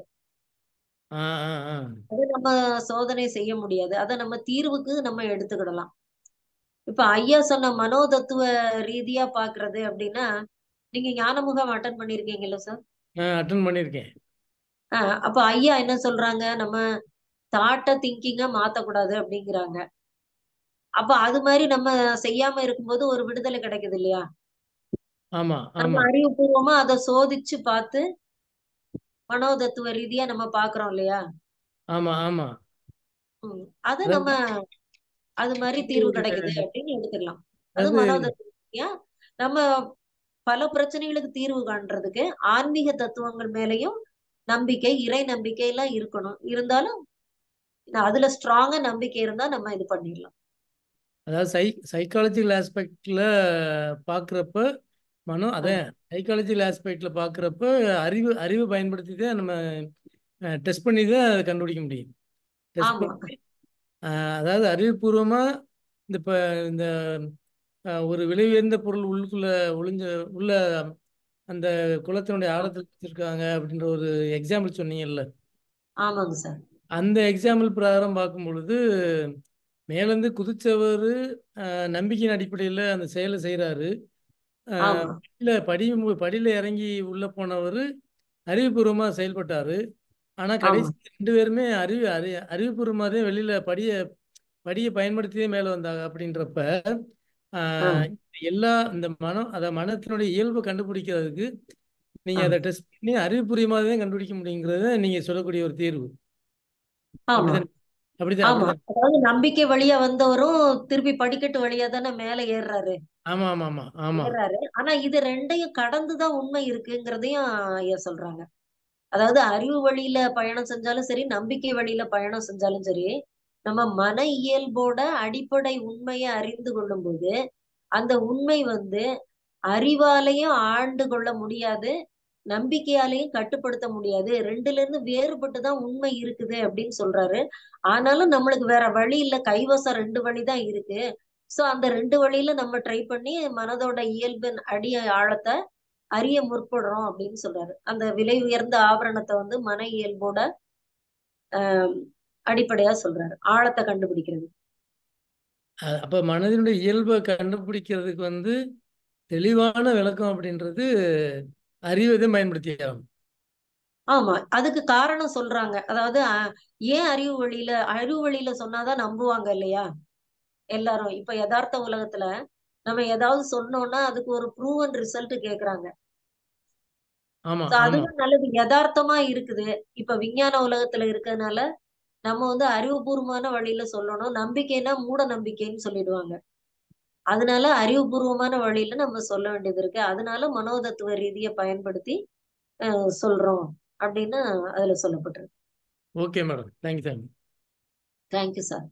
ஆ ஆ ஆ அது நம்ம சோதனை செய்ய முடியாது அதை நம்ம தீர்வுக்கு நம்ம எடுத்துக்கிடலாம் இப்ப ஐயா சொன்ன மனோதத்துவ ரீதியா பாக்குறது அப்படின்னா நீங்க ஞானமுகம் அட்டன் பண்ணிருக்கீங்கல்ல சார் அட்டன் பண்ணியிருக்கேன் ஆஹ் அப்ப ஐயா என்ன சொல்றாங்க நம்ம தாட்ட திங்கிங்கா மாத்தக்கூடாது அப்படிங்கிறாங்க அப்ப அது மாதிரி நம்ம செய்யாம இருக்கும்போது ஒரு விடுதலை கிடைக்குது இல்லையா ஆமா நம்ம ஆமா அறிவுபூர்வமா அதை சோதிச்சு பார்த்து மனோதத்துவ ரீதியா நம்ம பாக்குறோம் இல்லையா ஆமா ஆமா உம் அது அதாவது நம்ம அது மாதிரி இது தீர்வு கிடைக்குது அப்படின்னு எடுத்துக்கலாம் அது அதாவது மனோதத்துவ ரீதியா நம்ம பல பிரச்சனைகளுக்கு தீர்வு காண்றதுக்கு ஆன்மீக தத்துவங்கள் மேலயும் நம்பிக்கை இறை நம்பிக்கை எல்லாம் இருக்கணும் இருந்தாலும் அதுல ஸ்ட்ராங்கா நம்பிக்கை இருந்தா நம்ம இது பண்ணிடலாம் அதாவது சை சைக்காலஜிக்கல் ஆஸ்பெக்டில் பார்க்குறப்ப மனம் ஆ, அதான் சைக்காலஜிக்கல் ஆஸ்பெக்டில் பார்க்குறப்ப அறிவு அறிவு பயன்படுத்தி தான் நம்ம டெஸ்ட் பண்ணி தான் அதை கண்டுபிடிக்க முடியும் டெஸ்ட் ஆமா பண்ணி அஹ், அதாவது அறிவுபூர்வமாக இந்த இப்போ இந்த அஹ், ஒரு விலை உயர்ந்த பொருள் உள்ளுக்குள்ள ஒளிஞ்ச உள்ள அந்த குளத்தினுடைய ஆழத்தில் வச்சிருக்காங்க அப்படின்ற ஒரு எக்ஸாம்பிள் சொன்னீங்கல்ல ஆமாங்க சார் அந்த எக்ஸாம்பிள் பிரகாரம் பார்க்கும் பொழுது மேலேருந்து குதிச்சவர் நம்பிக்கையின் அடிப்படையில் அந்த செயலை செய்கிறாரு ஆமா படியில் படி படியில் இறங்கி உள்ளே போனவர் அறிவுபூர்வமாக செயல்பட்டார் ஆனால் ஆமா கடைசி ரெண்டு பேருமே அறிவு அறி அறிவுபூர்வமாக தான் வெளியில் படியை படியை பயன்படுத்தியே மேலே வந்தாங்க அப்படின்றப்ப ஆ, ஆஹ், எல்லா இந்த மனம் அதை மனத்தினுடைய இயல்பை கண்டுபிடிக்கிறதுக்கு ஆ, நீங்கள் அதை டெஸ்ட் பண்ணி அறிவுபூர்வமாக தான் கண்டுபிடிக்க முடியுங்கிறத நீங்கள் சொல்லக்கூடிய ஒரு தீர்வு ஆமா அப்படிதான் அப்படிதான் ஆமா அப்படிதான் அதாவது நம்பிக்கை வழியா வந்தவரும் திருப்பி படிக்கட்டு வழியா தானே மேல ஏறுறாரு ஆமாம் ஆமாம் ஆமாம் ஆமாம் ஏறாரு ஆனா இது ரெண்டையும் கடந்துதான் உண்மை இருக்குங்கிறதையும் ஐயா சொல்றாங்க அதாவது அறிவு வழியில பயணம் செஞ்சாலும் சரி நம்பிக்கை வழியில பயணம் செஞ்சாலும் சரி நம்ம மன இயல்போட அடிப்படை உண்மையை அறிந்து கொள்ளும் போது அந்த உண்மை வந்து அறிவாலையும் ஆண்டு கொள்ள முடியாது நம்பிக்கையாலையும் கட்டுப்படுத்த முடியாது ரெண்டுல இருந்து வேறுபட்டு தான் உண்மை இருக்குது அப்படின்னு சொல்றாரு ஆனாலும் நம்மளுக்கு வேற வழி இல்ல கைவசம் ரெண்டு வழி தான் இருக்கு சோ அந்த ரெண்டு வழியில நம்ம ட்ரை பண்ணி மனதோட இயல்பின் அடி ஆழத்தை அறிய முற்படுறோம் அப்படின்னு சொல்றாரு அந்த விலை உயர்ந்த ஆபரணத்தை வந்து மன இயல்போட ஆஹ் அடிப்படையா சொல்றாரு ஆழத்தை கண்டுபிடிக்கிறது அ- அப்ப மனதினுடைய இயல்பை கண்டுபிடிக்கிறதுக்கு வந்து தெளிவான விளக்கம் அப்படின்றது அறிவை தான் பயன்படுத்தி ஆகணும் ஆமா அதுக்கு காரணம் சொல்றாங்க அதாவது அஹ், ஏன் அறிவு வழியில அறிவு வழியில சொன்னாதான் நம்புவாங்க இல்லையா எல்லாரும் இப்ப யதார்த்த உலகத்துல நம்ம ஏதாவது சொன்னோம்னா அதுக்கு ஒரு ப்ரூவன் ரிசல்ட் கேக்குறாங்க ஆமா So ஆமா அதுதான் நல்லது யதார்த்தமா இருக்குது இப்ப விஞ்ஞான உலகத்துல இருக்கறதுனால நம்ம வந்து அறிவுபூர்வமான வழியில சொல்லணும் நம்பிக்கைன்னா மூட நம்பிக்கைன்னு சொல்லிடுவாங்க அதனால அறிவுபூர்வமான வழியில நம்ம சொல்ல வேண்டியது இருக்கு அதனால மனோதத்துவ ரீதியை பயன்படுத்தி அஹ், சொல்றோம் அப்படின்னு அதுல சொல்லப்பட்டிருக்கு okay madam thank you thank you thank you sir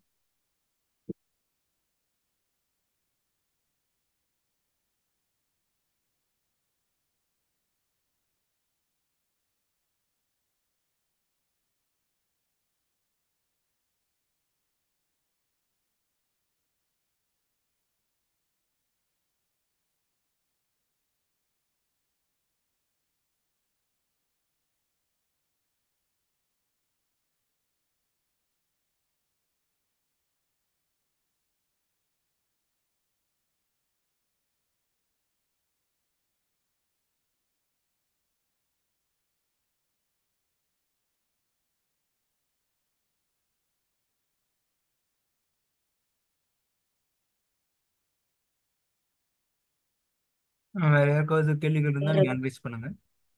அஹ் வேற யாருக்காவது கேள்விகள் இருந்தா வேற நீங்க அட்வைஸ் பண்ணுங்க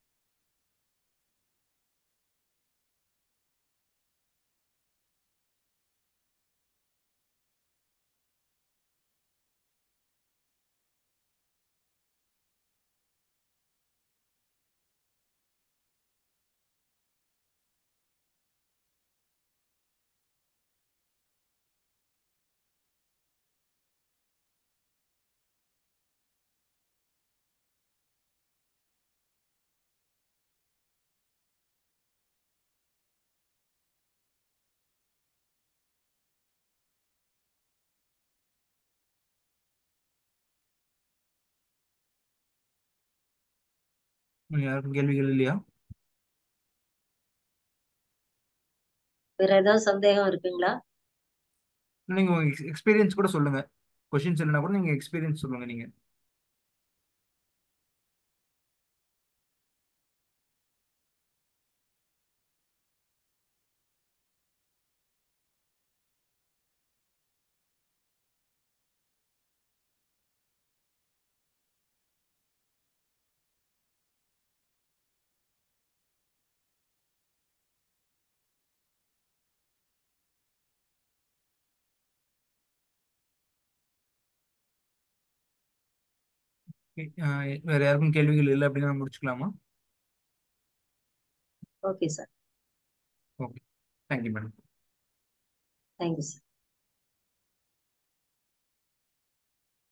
உம் யாருக்கும் கேள்விகள் இல்லையா வேற ஏதாவது சந்தேகம் இருக்குங்களா நீங்க எக்ஸ்பீரியன்ஸ் கூட சொல்லுங்க கொஷின்ஸ் இல்லைனா கூட நீங்க எக்ஸ்பீரியன்ஸ் சொல்லுங்க நீங்க அஹ் வேற யாருக்கும் கேள்விகள் இல்லை அப்படின்னா முடிச்சுக்கலாமா okay sir okay thank you madam thank you sir